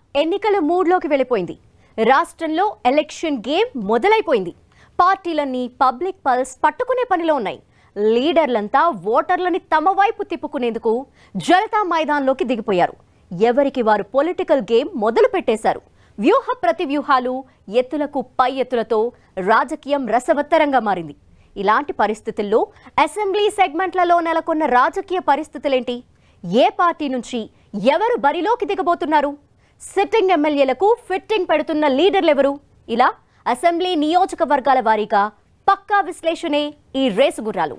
ఎన్నికల మూడ్లోకి వెళ్ళిపోయింది రాష్ట్రంలో ఎలక్షన్ గేమ్ మొదలైపోయింది పార్టీలన్నీ పబ్లిక్ పల్స్ పట్టుకునే పనిలో ఉన్నాయి లీడర్లంతా ఓటర్లని తమ వైపు తిప్పుకునేందుకు జనతా మైదాన్లోకి దిగిపోయారు ఎవరికి వారు పొలిటికల్ గేమ్ మొదలు పెట్టేశారు వ్యూహ ప్రతివ్యూహాలు ఎత్తులకు పై ఎత్తులతో రాజకీయం రసవత్తరంగా మారింది ఇలాంటి పరిస్థితుల్లో అసెంబ్లీ సెగ్మెంట్లలో నెలకొన్న రాజకీయ పరిస్థితులేంటి ఏ పార్టీ నుంచి ఎవరు బరిలోకి దిగబోతున్నారు సిట్టింగ్ ఎమ్మెల్యేలకు ఫిట్టింగ్ పెడుతున్న లీడర్లెవరు ఇలా అసెంబ్లీ నియోజకవర్గాల వారీగా పక్కా విశ్లేషణే ఈ రేసు గుర్రాలు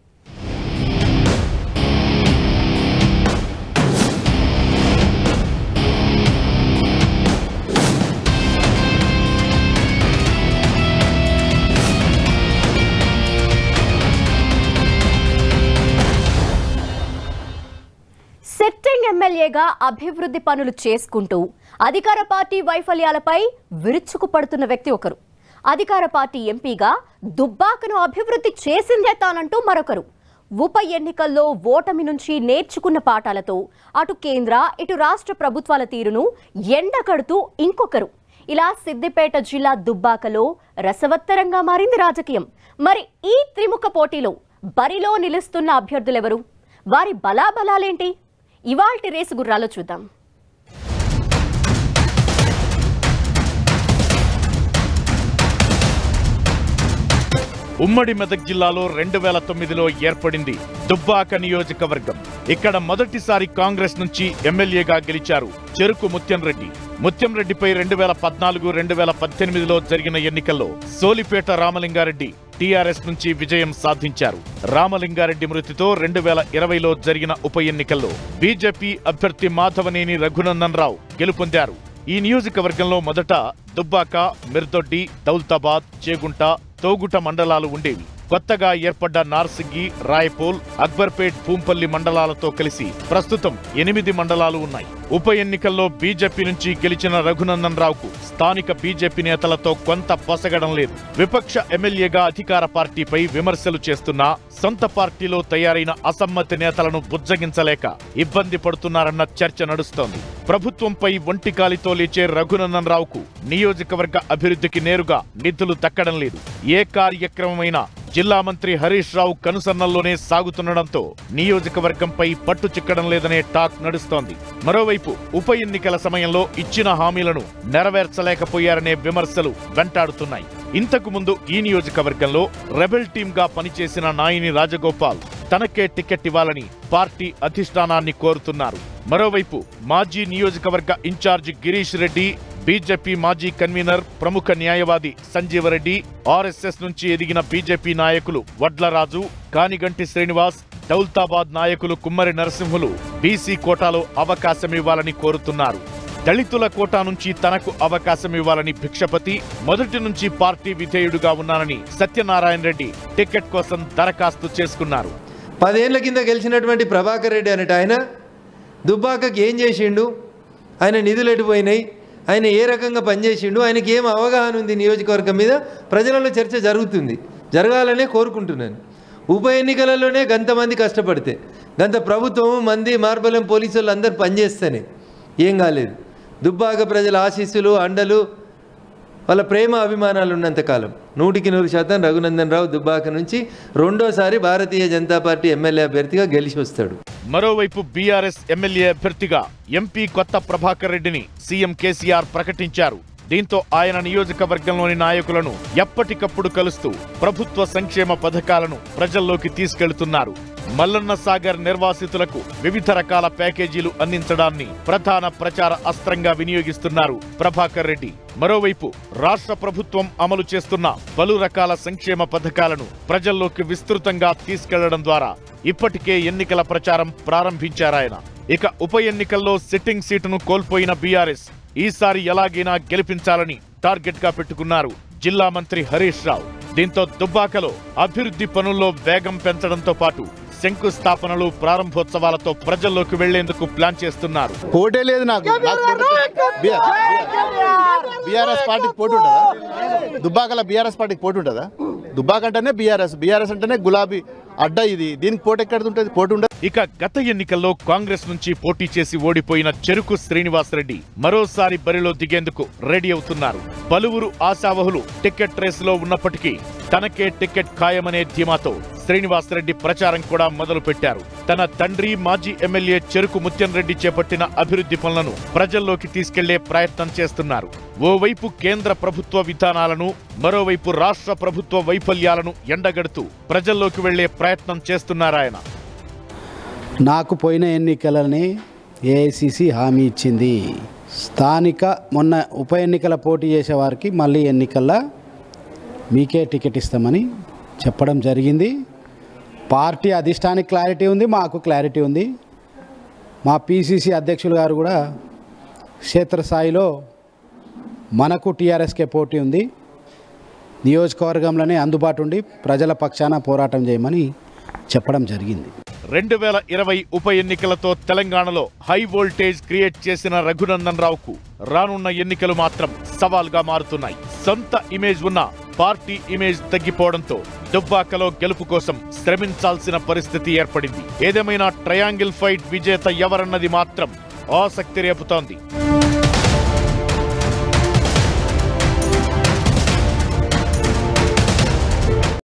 సిట్టింగ్ ఎమ్మెల్యేగా అభివృద్ధి పనులు చేసుకుంటూ అధికార పార్టీ వైఫల్యాలపై విరుచుకుపడుతున్న వ్యక్తి ఒకరు అధికార పార్టీ ఎంపీగా దుబ్బాకను అభివృద్ధి చేసిందే తానంటూ మరొకరు ఉప ఎన్నికల్లో ఓటమి నుంచి నేర్చుకున్న పాఠాలతో అటు కేంద్ర ఇటు రాష్ట్ర ప్రభుత్వాల తీరును ఎండకడుతూ ఇంకొకరు ఇలా సిద్దిపేట జిల్లా దుబ్బాకలో రసవత్తరంగా మారింది రాజకీయం మరి ఈ త్రిముఖ పోటీలో బరిలో నిలుస్తున్న అభ్యర్థులెవరు వారి బలాబలాలేంటి ఇవాల్టి రేసు గుర్రాలో చూద్దాం ఉమ్మడి మెదక్ జిల్లాలో రెండు వేల తొమ్మిదిలో ఏర్పడింది దుబ్బాక నియోజకవర్గం ఇక్కడ మొదటిసారి కాంగ్రెస్ నుంచి ఎమ్మెల్యేగా గెలిచారు చెరుకు ముత్యం రెడ్డి ముత్యం రెడ్డిపై రెండు వేల పద్నాలుగు రెండు వేల పద్దెనిమిదిలో జరిగిన ఎన్నికల్లో సోలిపేట రామలింగారెడ్డి టీఆర్ఎస్ నుంచి విజయం సాధించారు రామలింగారెడ్డి మృతితో రెండు వేల ఇరవైలో జరిగిన ఉప ఎన్నికల్లో బీజేపీ అభ్యర్థి మాధవనేని రఘునందన్ రావు గెలుపొందారు ఈ నియోజకవర్గంలో మొదట దుబ్బాక మిర్దొడ్డి దౌల్తాబాద్ చేగుంట తోగుట మండలాలు ఉండేవి కొత్తగా ఏర్పడ్డ నార్సింగి రాయపూల్ అక్బర్పేట్ భూంపల్లి మండలాలతో కలిసి ప్రస్తుతం ఎనిమిది మండలాలు ఉన్నాయి ఉప ఎన్నికల్లో బీజేపీ నుంచి గెలిచిన రఘునందన్ రావుకు స్థానిక బీజేపీ నేతలతో కొంత పొసగడం లేదు విపక్ష ఎమ్మెల్యేగా అధికార పార్టీపై విమర్శలు చేస్తున్నా సొంత పార్టీలో తయారైన అసమ్మతి నేతలను బుజ్జగించలేక ఇబ్బంది పడుతున్నారన్న చర్చ నడుస్తోంది ప్రభుత్వంపై ఒంటికాలితో లేచే రఘునందన్ రావుకు నియోజకవర్గ అభివృద్ధికి నేరుగా నిధులు దక్కడం లేదు ఏ కార్యక్రమమైనా జిల్లా మంత్రి హరీష్ రావు కనుసన్నల్లోనే సాగుతుండడంతో నియోజకవర్గంపై పట్టు చిక్కడం లేదనే టాక్ నడుస్తోంది మరోవైపు ఉప ఎన్నికల సమయంలో ఇచ్చిన హామీలను నెరవేర్చలేకపోయారనే విమర్శలు వెంటాడుతున్నాయి ఇంతకు ముందు ఈ నియోజకవర్గంలో రెబెల్ టీమ్ గా పనిచేసిన నాయిని రాజగోపాల్ తనకే టికెట్ ఇవ్వాలని పార్టీ అధిష్టానాన్ని కోరుతున్నారు మరోవైపు మాజీ నియోజకవర్గ ఇన్ఛార్జి గిరీష్ రెడ్డి బీజేపీ మాజీ కన్వీనర్ ప్రముఖ న్యాయవాది సంజీవరెడ్డి ఆర్ఎస్ఎస్ నుంచి ఎదిగిన బీజేపీ నాయకులు వడ్లరాజు కానిగంటి శ్రీనివాస్ దౌల్తాబాద్ నాయకులు కుమ్మరి నరసింహులు బీసీ కోటాలో అవకాశం ఇవ్వాలని కోరుతున్నారు దళితుల కోటా నుంచి తనకు అవకాశం ఇవ్వాలని భిక్షపతి మొదటి నుంచి పార్టీ విధేయుడుగా ఉన్నానని సత్యనారాయణ రెడ్డి టికెట్ కోసం దరఖాస్తు చేసుకున్నారు పదేళ్ల కింద గెలిచినటువంటి ప్రభాకర్ రెడ్డి అనేట ఆయన దుబ్బాకకి ఏం చేసిండు ఆయన నిధులు ఎటుపోయినాయి ఆయన ఏ రకంగా పనిచేసిండు ఆయనకి ఏం అవగాహన ఉంది నియోజకవర్గం మీద ప్రజలలో చర్చ జరుగుతుంది జరగాలనే కోరుకుంటున్నాను ఉప ఎన్నికలలోనే గంతమంది కష్టపడితే గంత ప్రభుత్వం మంది మార్బలం పోలీసు వాళ్ళు అందరు పనిచేస్తేనే ఏం కాలేదు దుబ్బాక ప్రజల ఆశీస్సులు అండలు వాళ్ళ ప్రేమ అభిమానాలు ఉన్నంతకాలం నూటికి నూరు శాతం రఘునందన్ రావు దుబ్బాక నుంచి రెండోసారి భారతీయ జనతా పార్టీ ఎమ్మెల్యే అభ్యర్థిగా గెలిచి వస్తాడు మరోవైపు బీఆర్ఎస్ ఎమ్మెల్యే అభ్యర్థిగా ఎంపీ కొత్త ప్రభాకర్ రెడ్డిని సీఎం కేసీఆర్ ప్రకటించారు దీంతో ఆయన నియోజకవర్గంలోని నాయకులను ఎప్పటికప్పుడు కలుస్తూ ప్రభుత్వ సంక్షేమ పథకాలను ప్రజల్లోకి తీసుకెళ్తున్నారు మల్లన్న సాగర్ నిర్వాసితులకు వివిధ రకాల ప్యాకేజీలు అందించడాన్ని ప్రధాన ప్రచార అస్త్రంగా వినియోగిస్తున్నారు ప్రభాకర్ రెడ్డి మరోవైపు రాష్ట్ర ప్రభుత్వం అమలు చేస్తున్న పలు రకాల సంక్షేమ పథకాలను ప్రజల్లోకి విస్తృతంగా తీసుకెళ్లడం ద్వారా ఇప్పటికే ఎన్నికల ప్రచారం ప్రారంభించారాయన ఇక ఉప ఎన్నికల్లో సిట్టింగ్ సీటును కోల్పోయిన బీఆర్ఎస్ ఈసారి ఎలాగైనా గెలిపించాలని టార్గెట్ గా పెట్టుకున్నారు జిల్లా మంత్రి హరీష్ రావు దీంతో దుబ్బాకలో అభివృద్ధి పనుల్లో వేగం పెంచడంతో పాటు శంకుస్థాపనలు ప్రారంభోత్సవాలతో ప్రజల్లోకి వెళ్లేందుకు ప్లాన్ చేస్తున్నారు పోటే లేదు నాకు బీఆర్ఎస్ పార్టీకి పోటీ ఉంటుందా దుబ్బాకల బీఆర్ఎస్ పార్టీకి పోటీ ఉంటుందా దుబ్బాక అంటేనే బీఆర్ఎస్ బీఆర్ఎస్ అంటేనే గులాబీ అడ్డా ఇది దీనికి పోటీ ఎక్కడ ఉంటుంది పోటీ ఉండదు ఇక గత ఎన్నికల్లో కాంగ్రెస్ నుంచి పోటీ చేసి ఓడిపోయిన చెరుకు శ్రీనివాసరెడ్డి మరోసారి బరిలో దిగేందుకు రెడీ అవుతున్నారు పలువురు ఆశావహులు టికెట్ రేసులో ఉన్నప్పటికీ తనకే టికెట్ ఖాయమనే ధీమాతో శ్రీనివాసరెడ్డి ప్రచారం కూడా మొదలు పెట్టారు తన తండ్రి మాజీ ఎమ్మెల్యే చెరుకు ముత్యం రెడ్డి చేపట్టిన అభివృద్ధి పనులను ప్రజల్లోకి తీసుకెళ్లే ప్రయత్నం చేస్తున్నారు ఓవైపు కేంద్ర ప్రభుత్వ విధానాలను మరోవైపు రాష్ట్ర ప్రభుత్వ వైఫల్యాలను ఎండగడుతూ ప్రజల్లోకి వెళ్లే ప్రయత్నం చేస్తున్నారాయన నాకు పోయిన ఎన్నికలని ఏఐసిసి హామీ ఇచ్చింది స్థానిక మొన్న ఉప ఎన్నికల పోటీ చేసే వారికి మళ్ళీ ఎన్నికల్లో మీకే టికెట్ ఇస్తామని చెప్పడం జరిగింది పార్టీ అధిష్టానికి క్లారిటీ ఉంది మాకు క్లారిటీ ఉంది మా పిసిసి అధ్యక్షులు గారు కూడా క్షేత్రస్థాయిలో మనకు టీఆర్ఎస్కే పోటీ ఉంది నియోజకవర్గంలోనే అందుబాటు ఉండి ప్రజల పక్షాన పోరాటం చేయమని చెప్పడం జరిగింది రెండు వేల ఇరవై ఉప ఎన్నికలతో తెలంగాణలో హై వోల్టేజ్ క్రియేట్ చేసిన రఘునందన్ రావుకు రానున్న ఎన్నికలు మాత్రం సవాల్గా మారుతున్నాయి సొంత ఇమేజ్ ఉన్న పార్టీ ఇమేజ్ తగ్గిపోవడంతో దుబ్బాకలో గెలుపు కోసం శ్రమించాల్సిన పరిస్థితి ఏర్పడింది ఏదేమైనా ట్రయాంగిల్ ఫైట్ విజేత ఎవరన్నది మాత్రం ఆసక్తి రేపుతోంది